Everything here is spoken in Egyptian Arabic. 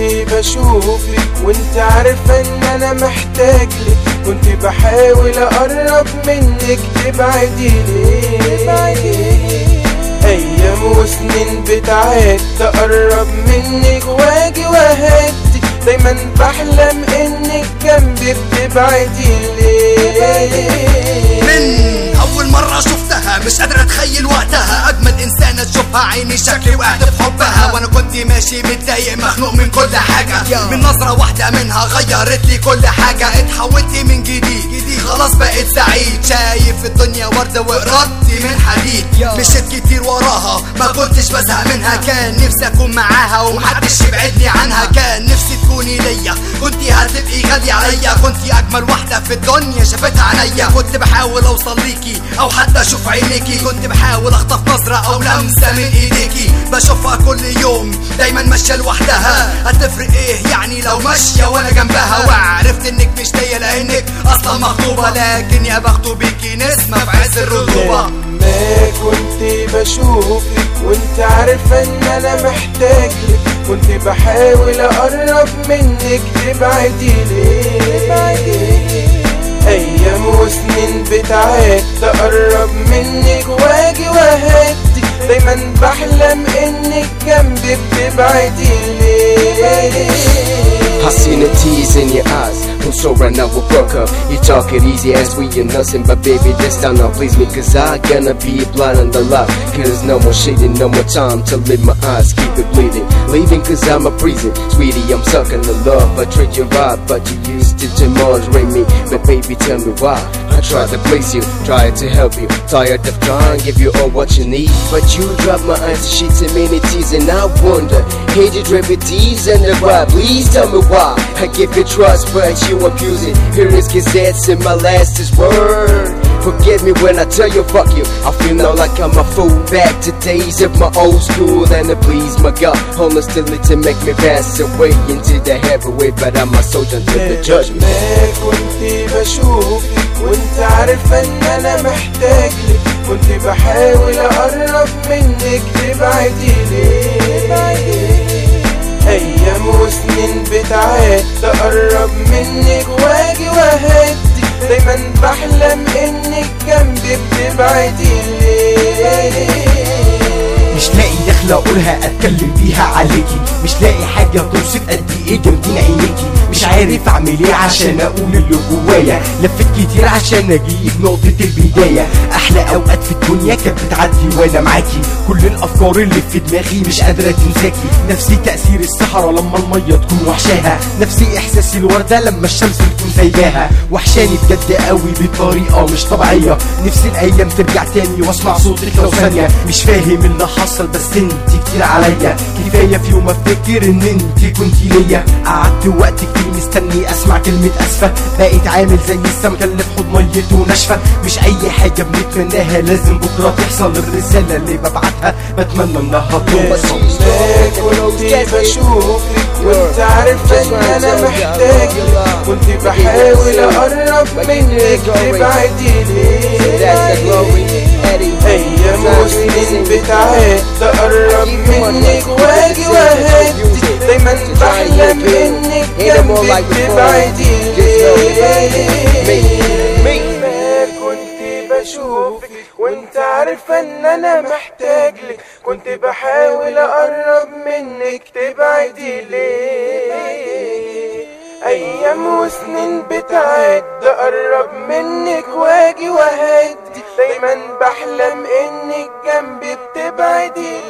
بشوفك وانت عارفة ان انا محتاج لك كنت بحاول اقرب منك تبعدي ليه ايام وسنين بتعد تقرب منك واجي وهدي دايما بحلم انك جنبي بتبعدي ليه من اول مرة شفتها مش قادر اتخيل وقتها اجمل انسانة تشوفها عيني شكلي وقعت في حبها وانا كنت ماشي متضايق مخنوق من كل حاجة من نظرة واحدة منها غيرت لي كل حاجة اتحولت من جديد خلاص بقيت سعيد شايف الدنيا وردة وارادتي من حديد مشيت كتير وراها ما كنتش بزهق منها كان نفسي اكون معاها ومحدش يبعدني عنها كان نفسي تكوني ليا كنتي هتبقي غالية عليا كنتي اجمل واحدة في الدنيا شافتها عينيا كنت بحاول اوصل ليكي او حتى اشوف عينيكي كنت بحاول اخطف نظرة او لمسة من ايديكي بشوفها كل يوم دايما ماشية لوحدها هتفرق ايه يعني لو ماشية وانا جنبها وعرفت انك مش ليا لانك اصلا مخطوبة لكن يا بخته بيكي نسمة في عز الرطوبة ما كنت بشوفك وانت عارفة ان انا محتاج لك كنت بحاول اقرب منك تبعدي ليه ايام وسنين بتعد تقرب منك واجي وهدي دايما بحلم انك جنبي بتبعدي ليه I seen the tears in your eyes. I'm so right now we broke up. You talk it easy as we are nothing, but baby, this time now please me, cause I gonna be blind on the love. Cause no more shading, no more time to live my eyes, keep it bleeding. Leaving cause I'm a prison. Sweetie, I'm sucking the love. I treat you right, but you used to demonstrate me. But baby, tell me why. I tried to please you, tried to help you. Tired of trying, give you all what you need. But you drop my answer sheets and amenities, and I wonder, hated repeties and the why. Please tell me why. I give you trust, but you abuse it. Here is gazettes and my last is word. Forgive me when I tell you fuck you. I feel now like I'm a fool back to days of my old school and to please my God. Honestly to make me pass away into the heavyweight, but I'm a soldier until the judgment. ما كنت بشوفك وانت عارفة ان انا محتاج لك كنت بحاول اقرب منك تبعدي ليه ايام وسنين بتعد تقرب منك واجي وهدي دايما بحلم انك جنبي بتبعدي ليه مش لاقي دخلة اقولها اتكلم بيها عليكي مش لاقي حاجة توصف قد ايه جامدين عينيكي مش عارف اعمل ايه عشان اقول اللي جوايا لفت كتير عشان اجيب نقطة البداية احلى اوقات في الدنيا كانت بتعدي وانا معاكي كل الافكار اللي في دماغي مش قادرة تنساكي نفسي تأثير الصحراء لما المية تكون وحشاها نفسي احساس الوردة لما الشمس تكون سايباها وحشاني بجد قوي بطريقة مش طبيعية نفسي الايام ترجع تاني واسمع صوتك لو ثانية مش فاهم اللي حصل بس انت كتير عليا كفاية في يوم افتكر ان انت كنتي ليا قعدت وقت كتير مستني اسمع كلمة اسفة بقيت عامل زي السمكة اللي في حوض ميته ناشفة مش اي حاجة بنتمناها لازم بكرة تحصل الرسالة اللي ببعتها بتمنى انها توصل ما كنت بشوفك وانت عارفة ان انا محتاج لك كنت بحاول اقرب منك تبعدي ليه ايام وسنين بتعد تقرب منك واجي وهدي دايما بحلم انك جنبي بتبعدي ليه ما كنت بشوفك وانت عارفة ان انا محتاج لك كنت بحاول اقرب منك تبعدي ليه ايام وسنين بتعد اقرب منك واجي وهدي دايما بحلم انك جنبي بتبعدي